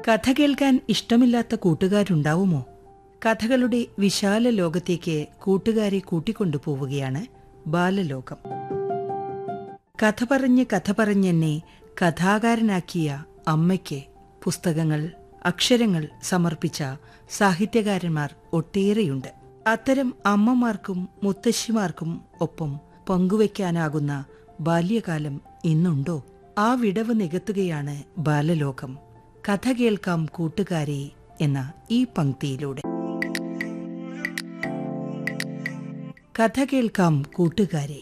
കഥ കേൾക്കാൻ ഇഷ്ടമില്ലാത്ത കൂട്ടുകാരുണ്ടാവുമോ കഥകളുടെ വിശാല ലോകത്തേക്ക് കൂട്ടുകാരെ കൂട്ടിക്കൊണ്ടുപോവുകയാണ് ബാലലോകം കഥ പറഞ്ഞ് കഥ പറഞ്ഞെന്നെ കഥാകാരനാക്കിയ അമ്മയ്ക്ക് പുസ്തകങ്ങൾ അക്ഷരങ്ങൾ സമർപ്പിച്ച സാഹിത്യകാരന്മാർ ഒട്ടേറെയുണ്ട് അത്തരം അമ്മമാർക്കും മുത്തശ്ശിമാർക്കും ഒപ്പം പങ്കുവയ്ക്കാനാകുന്ന ബാല്യകാലം ഇന്നുണ്ടോ ആ വിടവ് നികത്തുകയാണ് ബാലലോകം കഥ കേൾക്കാം കൂട്ടുകാരെ എന്ന ഈ പങ്ക്തിയിലൂടെ കഥ കേൾക്കാം കൂട്ടുകാരെ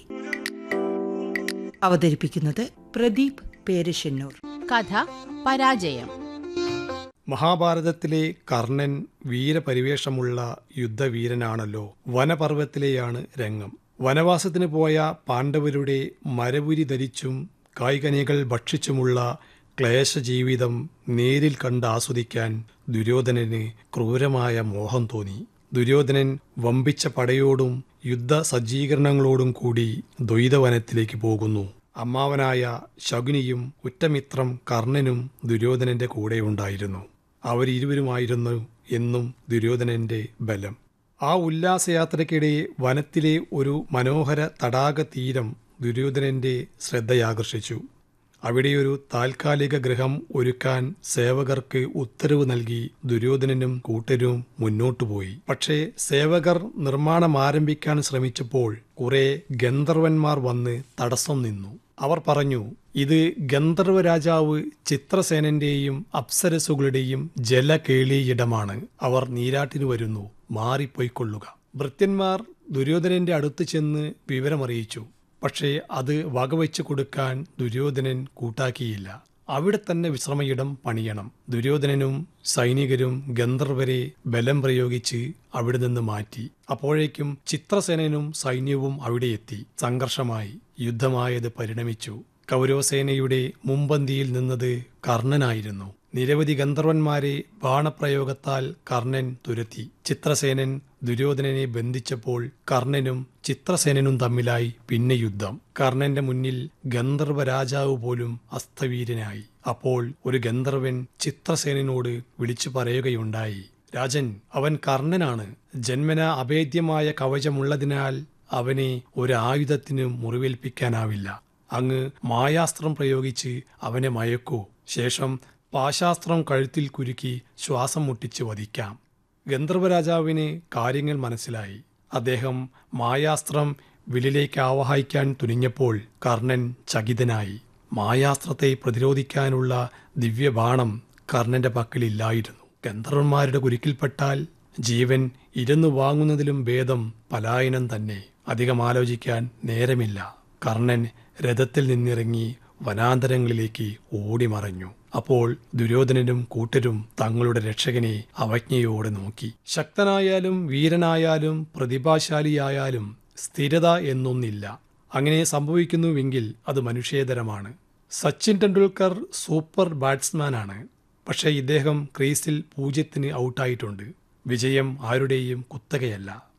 അവതരിപ്പിക്കുന്നത് പ്രദീപ് പേരശ്ശന്നൂർ കഥ പരാജയം മഹാഭാരതത്തിലെ കർണൻ വീരപരിവേഷമുള്ള യുദ്ധവീരനാണല്ലോ വനപർവ്വത്തിലെയാണ് രംഗം വനവാസത്തിന് പോയ പാണ്ഡവരുടെ മരവുരി ധരിച്ചും കായ്കനികൾ ഭക്ഷിച്ചുമുള്ള ക്ലേശജീവിതം നേരിൽ കണ്ട് ആസ്വദിക്കാൻ ദുര്യോധനന് ക്രൂരമായ മോഹം തോന്നി ദുര്യോധനൻ വമ്പിച്ച പടയോടും യുദ്ധ സജ്ജീകരണങ്ങളോടും കൂടി ദ്വൈതവനത്തിലേക്ക് പോകുന്നു അമ്മാവനായ ശകുനിയും ഉറ്റമിത്രം കർണനും ദുര്യോധനന്റെ കൂടെയുണ്ടായിരുന്നു അവരിരുവരുമായിരുന്നു എന്നും ദുര്യോധനന്റെ ബലം ആ ഉല്ലാസയാത്രയ്ക്കിടെ വനത്തിലെ ഒരു മനോഹര തടാക തീരം ദുര്യോധനന്റെ ശ്രദ്ധയാകർഷിച്ചു അവിടെയൊരു താൽക്കാലിക ഗൃഹം ഒരുക്കാൻ സേവകർക്ക് ഉത്തരവ് നൽകി ദുര്യോധനനും കൂട്ടരും മുന്നോട്ടുപോയി പക്ഷേ സേവകർ നിർമ്മാണം ആരംഭിക്കാൻ ശ്രമിച്ചപ്പോൾ കുറെ ഗന്ധർവന്മാർ വന്ന് തടസ്സം നിന്നു അവർ പറഞ്ഞു ഇത് ഗന്ധർവ രാജാവ് ചിത്രസേനന്റെയും അപ്സരസുകളുടെയും ജലകേളിയിടമാണ് അവർ നീരാട്ടിന് വരുന്നു മാറിപ്പോയിക്കൊള്ളുക ഭൃത്യന്മാർ ദുര്യോധനന്റെ അടുത്ത് ചെന്ന് വിവരമറിയിച്ചു പക്ഷേ അത് വകവെച്ചു കൊടുക്കാൻ ദുര്യോധനൻ കൂട്ടാക്കിയില്ല അവിടെ തന്നെ വിശ്രമയിടം പണിയണം ദുര്യോധനനും സൈനികരും ഗന്ധർവരെ ബലം പ്രയോഗിച്ച് അവിടെ നിന്ന് മാറ്റി അപ്പോഴേക്കും ചിത്രസേനനും സൈന്യവും അവിടെ എത്തി സംഘർഷമായി യുദ്ധമായത് പരിണമിച്ചു കൗരവസേനയുടെ മുമ്പന്തിയിൽ നിന്നത് കർണനായിരുന്നു നിരവധി ഗന്ധർവന്മാരെ ബാണപ്രയോഗത്താൽ കർണൻ തുരത്തി ചിത്രസേനൻ ദുര്യോധനനെ ബന്ധിച്ചപ്പോൾ കർണനും ചിത്രസേനനും തമ്മിലായി പിന്നെ യുദ്ധം കർണന്റെ മുന്നിൽ ഗന്ധർവ രാജാവ് പോലും അസ്തവീരനായി അപ്പോൾ ഒരു ഗന്ധർവൻ ചിത്രസേനനോട് വിളിച്ചു പറയുകയുണ്ടായി രാജൻ അവൻ കർണനാണ് ജന്മന അഭേദ്യമായ കവചമുള്ളതിനാൽ അവനെ ഒരു ആയുധത്തിനും മുറിവേൽപ്പിക്കാനാവില്ല അങ്ങ് മായാസ്ത്രം പ്രയോഗിച്ച് അവനെ മയക്കൂ ശേഷം പാശാസ്ത്രം കഴുത്തിൽ കുരുക്കി ശ്വാസം മുട്ടിച്ച് വധിക്കാം ഗന്ധർവരാജാവിന് കാര്യങ്ങൾ മനസ്സിലായി അദ്ദേഹം മായാസ്ത്രം വില്ലിലേക്ക് ആവാഹിക്കാൻ തുനിഞ്ഞപ്പോൾ കർണൻ ചകിതനായി മായാസ്ത്രത്തെ പ്രതിരോധിക്കാനുള്ള ദിവ്യബാണം കർണന്റെ പക്കലില്ലായിരുന്നു ഗന്ധർവന്മാരുടെ കുരുക്കിൽപ്പെട്ടാൽ ജീവൻ ഇരുന്നു വാങ്ങുന്നതിലും ഭേദം പലായനം തന്നെ അധികം ആലോചിക്കാൻ നേരമില്ല കർണൻ രഥത്തിൽ നിന്നിറങ്ങി വനാന്തരങ്ങളിലേക്ക് ഓടിമറഞ്ഞു അപ്പോൾ ദുര്യോധനനും കൂട്ടരും തങ്ങളുടെ രക്ഷകനെ അവജ്ഞയോടെ നോക്കി ശക്തനായാലും വീരനായാലും പ്രതിഭാശാലിയായാലും സ്ഥിരത എന്നൊന്നില്ല അങ്ങനെ സംഭവിക്കുന്നുവെങ്കിൽ അത് മനുഷ്യേതരമാണ് സച്ചിൻ ടെണ്ടുൽക്കർ സൂപ്പർ ബാറ്റ്സ്മാനാണ് പക്ഷേ ഇദ്ദേഹം ക്രീസിൽ പൂജ്യത്തിന് ഔട്ടായിട്ടുണ്ട് വിജയം ആരുടെയും കുത്തകയല്ല